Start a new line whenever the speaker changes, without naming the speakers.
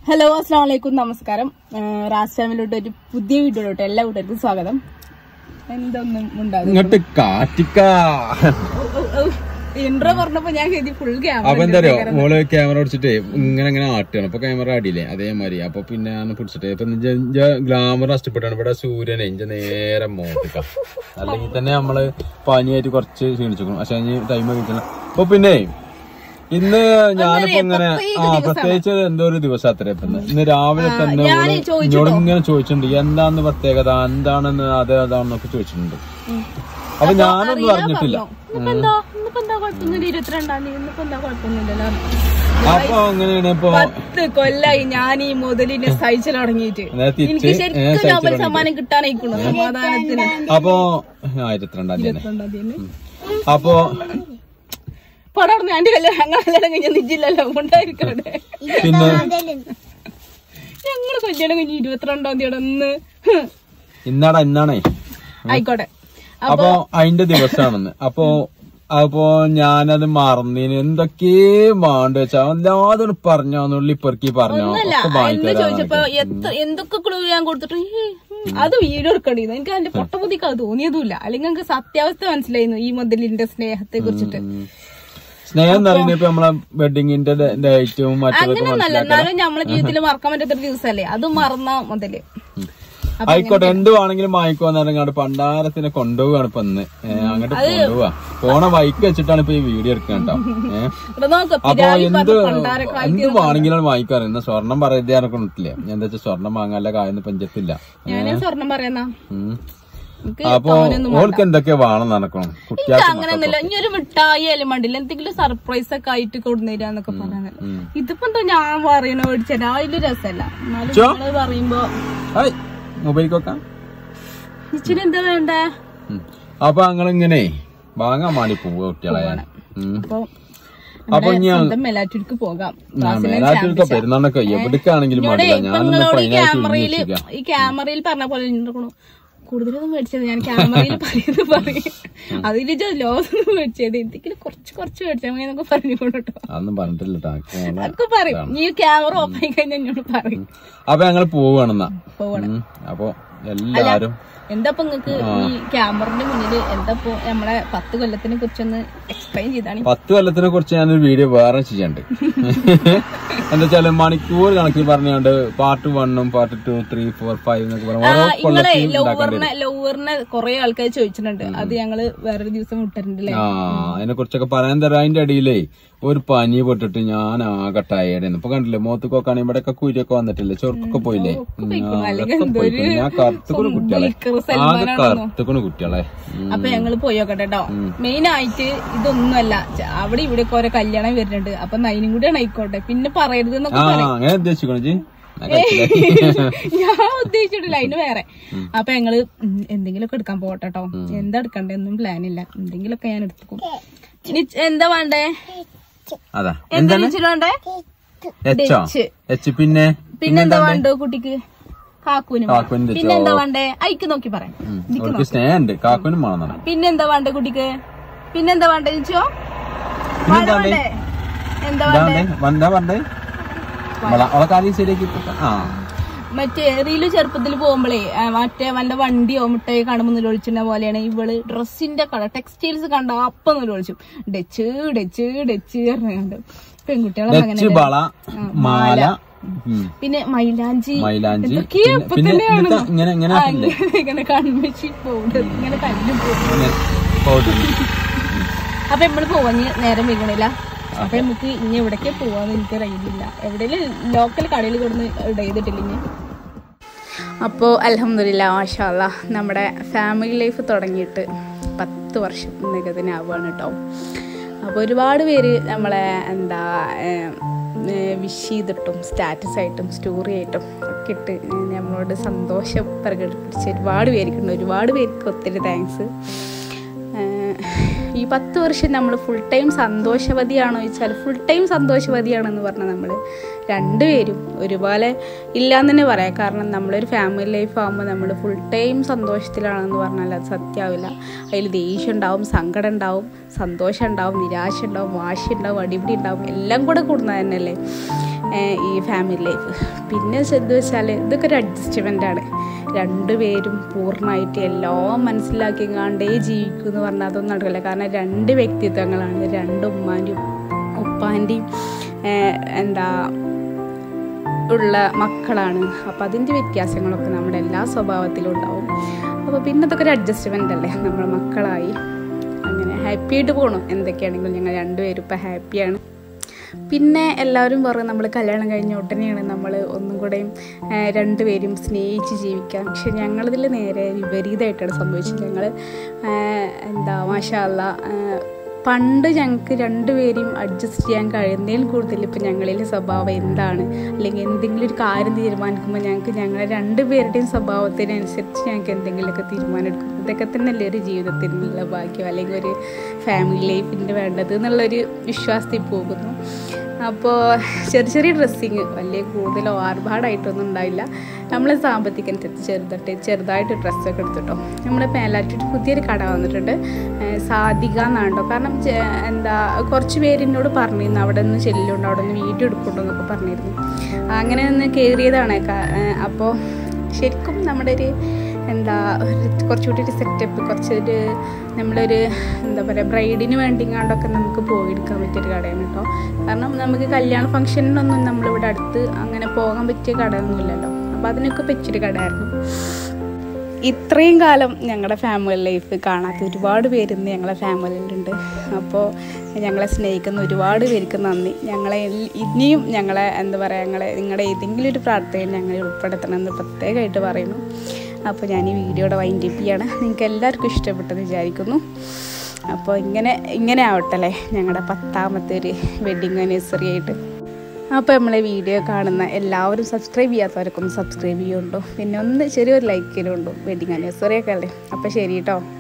Hello അസ്സാം വലൈക്കും നമസ്കാരം റാസ് ഫാമിലിയുടെ ഒരു പുതിയ വീഡിയോയിലോട്ട് എല്ലാ കൂട്ടർക്കും സ്വാഗതം എന്തൊന്നും ഉണ്ടാകും
ഇങ്ങോട്ട് കാറ്റിക്ക
ഇൻട്രോ പറഞ്ഞപ്പോ ഞാൻ കരുതി ഫുൾ
അപ്പൊ എന്താ
ക്യാമറ
അറിയോ മോള് ക്യാമറ പിടിച്ചിട്ട് ഇങ്ങനെ ഇങ്ങനെ ആട്ടുകയാണ് അപ്പൊ ക്യാമറ അടിയില്ലേ അതേമാതിരി അപ്പൊ പിന്നെ ഞാൻ പിടിച്ചിട്ട് ഇപ്പൊ ഗ്ലാമർ നഷ്ടപ്പെട്ടാണ് ഇവിടെ സൂര്യനെ ഇഞ്ച നേരെ മോട്ടിക്ക അല്ലെങ്കിൽ തന്നെ നമ്മള് പനിയായിട്ട് കുറച്ച് ക്ഷീണിച്ചു പക്ഷെ ഇനി ടൈം കഴിക്കണം അപ്പൊ പിന്നെ ഇന്ന് ഞാനിപ്പോ ഇങ്ങനെ ആ പ്രത്യേകിച്ച് എന്തോ ഒരു ദിവസം അത്ര ഇപ്പൊ ഇന്ന്. ഇന്ന് രാവിലെ തന്നെ
ഞാന്
ഓള് എന്നോട് ഇങ്ങനെ ചോദിച്ചിട്ടുണ്ട് എന്താന്ന് പ്രത്യേകത എന്താണെന്ന് അത് അതാണെന്നൊക്കെ ചോദിച്ചിട്ടുണ്ട് അപ്പൊ ഞാനൊന്നും അറിഞ്ഞിട്ടില്ല
ഇന്നിപ്പോ എന്താ ഇന്നിപ്പോ എന്താ കുഴപ്പമൊന്നുമില്ല ഇരുപത്തിരണ്ടാം തീയതി ഇന്നിപ്പോ എന്താ കുഴപ്പമൊന്നുമില്ലല്ലോ
അപ്പൊ അങ്ങനെയാണ് ഇപ്പൊ
പത്ത് കൊല്ലായി ഞാൻ ഈ മുതലിനെ സഹിച്ചു തുടങ്ങിയിട്ട്
നേരെ തിരിച്ച്
എനിക്ക്
ഏ,
ശരിക്കും
സഹിച്ചു
നോബൽ സമ്മാനം കിട്ടാനായിക്കണു സമാധാനത്തിന്
അപ്പൊ ആയിരത്തിരണ്ടാം തീയതി
ഇരുപത്തിരണ്ടാം തീയതി
അപ്പൊ
പടർന്ന് എന്റെ കല്യാണം ഞങ്ങൾ കല്യാണം കഴിഞ്ഞ നിജില്ലല്ലോ ഉണ്ടായിരിക്കണേ
പിന്നെ
ഞങ്ങള് കല്യാണം കഴിഞ്ഞ് ഇരുപത്തിരണ്ടാം തീയതി ഒന്ന്
ഇന്നാടാ ഇന്നാണേ
ആയിക്കോട്ടെ
അപ്പൊ അതിന്റെ ദിവസമാണെന്ന് അപ്പൊ അപ്പൊ ഞാനത് മറന്നീന് എന്തൊക്കെ മാണ്ട് വെച്ചാ അല്ലാതെ പറഞ്ഞോ നുള്ളി പെറുക്കി പറഞ്ഞോ
ഒന്നല്ല
ഒക്കെ
എന്ന്
വാങ്ങിത്തരാന്ന്
ചോദിച്ചപ്പോ എത്ര എന്തൊക്കെ ക്ലൂ ഞാൻ കൊടുത്തിട്ട് ഏ, ഉം, അത് വീഡിയോ എടുക്കണ്ടിരുന്നു എനിക്ക് അതിന്റെ പൊട്ടബുദ്ധിക്ക് അത് തോന്നിയതുമില്ല അല്ലെങ്കിൽ എനിക്ക് സത്യാവസ്ഥ മനസ്സിലായിരുന്നു ഈ മുതലിന്റെ സ്നേഹത്തെ കുറിച്ചിട്ട്
സ്നേഹം എന്ന് പറയുന്നത് ഇപ്പൊ നമ്മളെ വെഡിങ്ങിന്റെ ഡേറ്റും മറ്റതൊക്കെ
അങ്ങനെയൊന്നല്ല എന്നാലും നമ്മളെ ജീവിതത്തിൽ മറക്കാൻ പറ്റാത്തൊരു ദിവസമല്ലേ അത് മറന്ന മുതല്
ആയിക്കോട്ടെ എന്ത് വേണമെങ്കിലും വാങ്ങിക്കോന്ന് പറഞ്ഞാണ്ട് പണ്ടാരത്തിനെ കൊണ്ടുപോവാണ് ഇപ്പൊ ഇന്ന് ഏ, അങ്ങോട്ട് കൊണ്ടുപോവാ പോണ ബൈക്ക് വെച്ചിട്ടാണ് ഇപ്പൊ ഈ വീഡിയോ എടുക്കാൻ കേട്ടോ ഏഹ്
ഇവിടെ നോക്ക്
അപ്പൊ
പിരാലി
എന്ത്
പറഞ്ഞ പണ്ടാരക്കാലത്ത്
എന്ത് വേണമെങ്കിലും വാങ്ങിക്കാറ് ഇന്ന് സ്വർണം പറയാതെ കൊണ്ടിട്ടില്ലേ ഞാൻ എന്താ വെച്ചാൽ സ്വർണം വാങ്ങാനുള്ള കാര്യം പഞ്ചത്തില്ല
ഞാനേ സ്വർണം പറയുന്ന
ഉം.
എനിക്ക്
അപ്പൊ ഓൾക്ക് എന്തൊക്കെ വേണം നടക്കണം കുട്ടിയാൾക്ക്
അങ്ങനെയൊന്നുമില്ല ഇനി ഒരു മിഠായി ആയാലും വേണ്ടില്ല എന്തെങ്കിലും സർപ്രൈസ് ഒക്കെ ആയിട്ട് കൊടുന്നേരാന്നൊക്കെ പറഞ്ഞാൽ ഇതിപ്പോ എന്താ ഞാൻ പറയണ മേടിച്ചാൽ അതില് രസമല്ല എന്നാലും നിങ്ങള് പറയുമ്പോ
ഹായ് മൊബൈൽ വെക്കാം
ഇച്ചിരി എന്താ വേണ്ടേ
ഉം. അപ്പൊ ഞങ്ങളിങ്ങനെ വാങ്ങാൻ വേണ്ടി പോവുക കുട്ടികളെ ഉം.
അപ്പൊ
അപ്പൊ ഞാൻ
സ്വന്തം മെലാറ്റൂർക്ക് പോകാം
മേലാറ്റൂർക്ക പെരുന്നാളൊക്കെ എവിടേക്കാണെങ്കിലും മതില്ല
ഇപ്പൊ
ഞാനൊന്ന്
നിങ്ങളോട് ഈ
പതിനായിട്ട്
ക്യാമറയില്
ഉള്ളിച്ചിരിക്കാം
ഈ ക്യാമറയിൽ പറഞ്ഞ പോലെ ഉണ്ടാക്കണു കൂടുതലൊന്നും മേടിച്ചത് ഞാൻ ക്യാമറയിൽ പറയുന്നത് പറയും അതില് ലോസൊന്നും മേടിച്ചത് എന്തെങ്കിലും കുറച്ച് കുറച്ച് മേടിച്ചാൽ മതി എന്നൊക്കെ പറഞ്ഞു കേട്ടോ
അതൊന്നും പറഞ്ഞിട്ടില്ല ട്ടോ. അതൊക്കെ
അതൊക്കെ പറയും ഈ ക്യാമറ ഓഫ് ആയി കഴിഞ്ഞാൽ എന്നോട് പറയും
അപ്പൊ ഞങ്ങൾ പോവാണെന്നാ
പോവാണ്
ഉം. അപ്പൊ എല്ലാരും
എന്താ ഇപ്പൊ നിങ്ങക്ക് ഈ ക്യാമറന്റെ മുന്നിൽ എന്താ ഇപ്പൊ നമ്മളെ പത്ത് കൊല്ലത്തിനെ കുറിച്ചൊന്ന് എക്സ്പ്ലെയിൻ ചെയ്താണ്
പത്ത് കൊല്ലത്തിനെ കുറിച്ച് ഞാനൊരു വീഡിയോ വേറെ ചെയ്യണ്ട് എന്താ വെച്ചാല് മണിക്കൂർ കണക്കിൽ പറഞ്ഞുകൊണ്ട് പാർട്ട് വണ്ണും part two three four five എന്നൊക്കെ പറഞ്ഞു ഓരോ
നിങ്ങളെ
കൊല്ലത്തിൽ ഉണ്ടാക്കേണ്ടി
ലോവറിനെ ലോവറിനെ കൊറേ ആൾക്കാർ ചോദിച്ചിട്ടുണ്ട് അത് ഞങ്ങള് വേറൊരു ദിവസം വിട്ടിട്ടുണ്ടല്ലേ
ആ അതിനെ കുറിച്ചൊക്കെ പറയാൻ തരാം അതിന്റെ അടിയിലേ ഒരു പനി പൊട്ടിട്ട് ഞാൻ ആകെ ടയേർഡായിരുന്നു ഇപ്പൊ കണ്ടില്ലേ മോത്തുക്കൊക്കെ ഇവിടെയൊക്കെ കുരിയൊക്കെ വന്നിട്ടില്ലേ ചൊറുക്കൊക്കെ പോയില്ലേ ഉം, ആ, അതൊക്കെ പോയിക്കണ്. ഞാൻ കറുത്തുക്കണ കുട്ടികളെ ആകെ കറുത്തുക്കണ കുട്ടികളെ ഉം.
അപ്പൊ ഞങ്ങള് പോയോക്കട്ടെ കേട്ടോ മെയിൻ ആയിട്ട് ഇതൊന്നുമല്ല ച- അവിടെ ഇവിടെ ഒക്കെ ഓരോ കല്യാണം വരുന്നുണ്ട് അപ്പൊ നൈനും കൂടി ആയിക്കോട്ടെ പിന്നെ പറയരുത് എന്നൊക്കെ
ആ അങ്ങനെ ഉദ്ദേശിക്കണോ ജി ഞാൻ കഴിച്ചില്ല.
ഞാൻ ഉദ്ദേശിച്ചിട്ടില്ല അതിന് വേറെ അപ്പൊ ഞങ്ങള് ഉം, എന്തെങ്കിലുമൊക്കെ എടുക്കാൻ പോകട്ടെ കേട്ടോ എന്താ എടുക്കണ്ടേ ഒന്നും പ്ലാൻ ഇല്ല എന്തെങ്കിലുമൊക്കെ ഞാൻ എടുക്കും ഇനി എന്താ വേണ്ടേ
അതാ
എന്താ ഇച്ചിരി വേണ്ടേ
എച്ചോ
ഡച്ച്.
എച്ച് പിന്നെ
പിന്നെന്താ വേണ്ടോ കുട്ടിക്ക് കാക്കൂനും
കാക്കുവിന്റെ
പിന്നെന്താ വേണ്ടേ അയക്ക് നോക്കി പറയാം
അവർക്ക് സ്നേഹമുണ്ട് കാക്കുനും വേണം
പിന്നെന്താ വേണ്ടേ കുട്ടിക്ക് പിന്നെന്താ വേണ്ടേ ചോദിച്ചോ
പിന്നെന്താ
വേണ്ടേ എന്താ
ഇതാ
വേണ്ടേ
വേണ്ടേ? വന്നാ പറഞ്ഞേ അവളെ കാര്യം ശരിയാക്കി ഇപ്പൊ- ആ
മറ്റേ റീല് ചെറുപ്പത്തിൽ പോകുമ്പോഴേ മറ്റേ വല്ല വണ്ടിയോ മുട്ടയോ കാണുമ്പോൾ നിലവിളിച്ചിരുന്ന പോലെയാണ് ഇവള് ഡ്രസ്സിന്റെ കട ടെക്സ്റ്റൈൽസ് കണ്ട അപ്പം നിലവിളിച്ചു ഡച്ച് ഡച്ച് ഡച്ച് പറഞ്ഞുകൊണ്ട് പെൺകുട്ടികളെ അങ്ങനെ
ഡച്ച് വള മാല ഉം,
പിന്നെ മൈലാഞ്ചി
മൈലാഞ്ചി
എന്തൊക്കെയോ
പിന്നെ-
ഇപ്പൊ
പിന്നെ
തന്നെയാണ്
ഇന്നത്തെ ഇങ്ങനെ ഇങ്ങനെ ആക്കില്ലേ?
ഇങ്ങനെ കൺവെച്ചി പൗഡർ ഇങ്ങനെ തല്ലി പോകും
ഇങ്ങനെ powder.
അപ്പൊ നമ്മള് പോവാഞ്ഞ് നേരം വീകണില്ല അപ്പൊ നമുക്ക് ഇനി എവിടേക്ക് പോവാന്ന് എനിക്ക് അറിയില്ല എവിടെയും ലോക്കൽ കടയിൽ കൊടുന്ന് ചെയ്തിട്ടില്ല ഇനി അപ്പോൾ അലഹമില്ല മാഷാല്ല നമ്മുടെ ഫാമിലി ലൈഫ് തുടങ്ങിയിട്ട് പത്ത് വർഷം നികതനാവുകയാണ് കേട്ടോ അപ്പോൾ ഒരുപാട് പേര് നമ്മളെ എന്താ വിഷ് ചെയ്തിട്ടും സ്റ്റാറ്റസ് ആയിട്ടും സ്റ്റോറി ആയിട്ടും ഒക്കെ ഇട്ട് നമ്മളോട് സന്തോഷം പ്രകടിപ്പിച്ച ഒരുപാട് പേർക്കുണ്ട് ഒരുപാട് പേർക്ക് ഒത്തിരി താങ്ക്സ് ഈ പത്ത് വർഷം നമ്മൾ ഫുൾ ടൈം സന്തോഷവതിയാണോ ചോദിച്ചാൽ ഫുൾ ടൈം സന്തോഷവതിയാണെന്ന് പറഞ്ഞാൽ നമ്മൾ രണ്ടുപേരും ഒരുപോലെ ഇല്ലാന്ന് തന്നെ പറയാം കാരണം നമ്മളൊരു ഫാമിലി ലൈഫ് ആകുമ്പോൾ നമ്മൾ ഫുൾ ടൈം സന്തോഷത്തിലാണെന്ന് പറഞ്ഞാൽ അത് സത്യമാവില്ല അതിൽ ദേഷ്യം ഉണ്ടാവും സങ്കടം ഉണ്ടാവും സന്തോഷം ഉണ്ടാവും നിരാശ ഉണ്ടാവും വാശി ഉണ്ടാവും അടിപിടി ഉണ്ടാവും എല്ലാം കൂടെ കൂടുന്നത് തന്നെയല്ലേ ഈ ഫാമിലി ലൈഫ് പിന്നെ ശ്രദ്ധ വെച്ചാൽ ഇതൊക്കെ ഒരു അഡ്ജസ്റ്റ്മെൻ്റ് ആണ് രണ്ടുപേരും പൂർണ്ണമായിട്ട് എല്ലാം മനസ്സിലാക്കി കണ്ടേ ജീവിക്കും എന്ന് പറഞ്ഞാൽ അതൊന്നും നടക്കില്ല കാരണം രണ്ട് വ്യക്തിത്വങ്ങളാണ് രണ്ട് ഉമ്മാൻ്റെയും ഉപ്പാൻ്റെയും എന്താ ഉള്ള മക്കളാണ് അപ്പോൾ അതിൻ്റെ വ്യത്യാസങ്ങളൊക്കെ നമ്മുടെ എല്ലാ സ്വഭാവത്തിലും ഉണ്ടാവും അപ്പോൾ പിന്നെ അതൊക്കെ ഒരു അഡ്ജസ്റ്റ്മെൻ്റ് അല്ലേ നമ്മുടെ മക്കളായി അങ്ങനെ ഹാപ്പി ആയിട്ട് പോകണം എന്തൊക്കെയാണെങ്കിലും ഞങ്ങൾ രണ്ടുപേരും ഇപ്പോൾ ഹാപ്പിയാണ് പിന്നെ എല്ലാവരും പറയും നമ്മൾ കല്യാണം കഴിഞ്ഞ ഉടനെയാണ് നമ്മൾ ഒന്നും കൂടെയും ആ, രണ്ടുപേരും സ്നേഹിച്ച് ജീവിക്കാം പക്ഷെ ഞങ്ങളിതിൽ നേരെ വിപരീതമായിട്ടാണ് സംഭവിച്ചത് ഞങ്ങൾ എന്താ മാഷാല്ല പണ്ട് ഞങ്ങൾക്ക് രണ്ടുപേരെയും അഡ്ജസ്റ്റ് ചെയ്യാൻ കഴിയുന്നതിൽ കൂടുതൽ ഇപ്പം ഞങ്ങളിലെ സ്വഭാവം എന്താണ് അല്ലെങ്കിൽ എന്തെങ്കിലും ഒരു കാര്യം തീരുമാനിക്കുമ്പോൾ ഞങ്ങൾക്ക് ഞങ്ങളെ രണ്ടുപേരുടെയും സ്വഭാവത്തിനനുസരിച്ച് ഞങ്ങൾക്ക് എന്തെങ്കിലുമൊക്കെ തീരുമാനം എടുക്കും ഇതൊക്കെ തന്നെയല്ലേ ഒരു ജീവിതത്തിനുള്ള ഭാഗ്യം അല്ലെങ്കിൽ ഒരു ഫാമിലി ലൈഫിൻ്റെ വേണ്ടത് എന്നുള്ളൊരു വിശ്വാസത്തിൽ പോകുന്നു അപ്പോൾ ചെറിയ ചെറിയ ഡ്രസ്സിങ് വലിയ കൂടുതലോ ആർഭാടായിട്ടൊന്നും ഉണ്ടായില്ല നമ്മൾ സാമ്പത്തികം അനുസരിച്ച് ചെറുതായിട്ട് ചെറുതായിട്ട് ഡ്രസ്സൊക്കെ എടുത്തിട്ടോ നമ്മൾ മേലാറ്റിട്ട് പുതിയൊരു കട വന്നിട്ടുണ്ട് ഏഹ് സാധിക എന്നാണ്ടോ കാരണം ചെ- എന്താ കുറച്ച് പേര് എന്നോട് പറഞ്ഞിരുന്നു അവിടെ നിന്ന് ചെല്ലുണ്ട് അവിടെ നിന്ന് വീഡിയോ എടുക്കുന്നുണ്ടോ എന്നൊക്കെ പറഞ്ഞിരുന്നു അങ്ങനെ ഒന്ന് കയറിയതാണ് അപ്പോൾ ശരിക്കും നമ്മുടെ ഒരു എന്താ ഒരു കുറച്ചുകൂടി ഒരു സെറ്റപ്പ് കുറച്ചൊരു നമ്മളൊരു എന്താ പറയുക ബ്രൈഡിന് വേണ്ടിങ്ങാണ്ടൊക്കെ നമുക്ക് പോയെടുക്കാൻ പറ്റിയൊരു കടയാണ് കേട്ടോ കാരണം നമുക്ക് കല്യാണ ഫംഗ്ഷനിലൊന്നും നമ്മളിവിടെ അടുത്ത് അങ്ങനെ പോകാൻ പറ്റിയ കടയൊന്നുമില്ലല്ലോ അപ്പോൾ അതിനൊക്കെ പറ്റിയൊരു കടയായിരുന്നു ഇത്രയും കാലം ഞങ്ങളുടെ ഫാമിലി ലൈഫ് കാണാത്ത ഒരുപാട് പേര് ഇന്ന് ഞങ്ങളെ ഫാമിലിയിലുണ്ട് അപ്പോൾ ഞങ്ങളെ സ്നേഹിക്കുന്ന ഒരുപാട് പേർക്ക് നന്ദി ഞങ്ങളെ എൽ- ഇനിയും ഞങ്ങളെ എന്താ പറയുക ഞങ്ങളെ നിങ്ങളുടെ ഏതെങ്കിലും ഒരു പ്രാർത്ഥനയിൽ ഞങ്ങളെ ഉൾപ്പെടുത്തണമെന്ന് പ്രത്യേകമായിട്ട് പറയുന്നു അപ്പോൾ ഞാൻ ഈ വീഡിയോയുടെ വൈൻഡ് അപ്പ് ചെയ്യാണ് നിങ്ങൾക്ക് എല്ലാവർക്കും ഇഷ്ടപ്പെട്ടെന്ന് വിചാരിക്കുന്നു അപ്പോൾ ഇങ്ങനെ ഇങ്ങനെ ആവട്ടെ അല്ലേ ഞങ്ങളുടെ പത്താമത്തെ ഒരു വെഡിങ് ആനിവേഴ്സറി ആയിട്ട് അപ്പോൾ നമ്മളെ വീഡിയോ കാണുന്ന എല്ലാവരും സബ്സ്ക്രൈബ് ചെയ്യാത്തവർക്കൊന്ന് സബ്സ്ക്രൈബ് ചെയ്യുന്നുണ്ടോ പിന്നെ ഒന്ന് ചെറിയൊരു ലൈക്ക് ചെയ്യുന്നുണ്ടോ വെഡിങ് ആനിവേഴ്സറി ഒക്കെ അല്ലേ അപ്പോൾ ശരി കേട്ടോ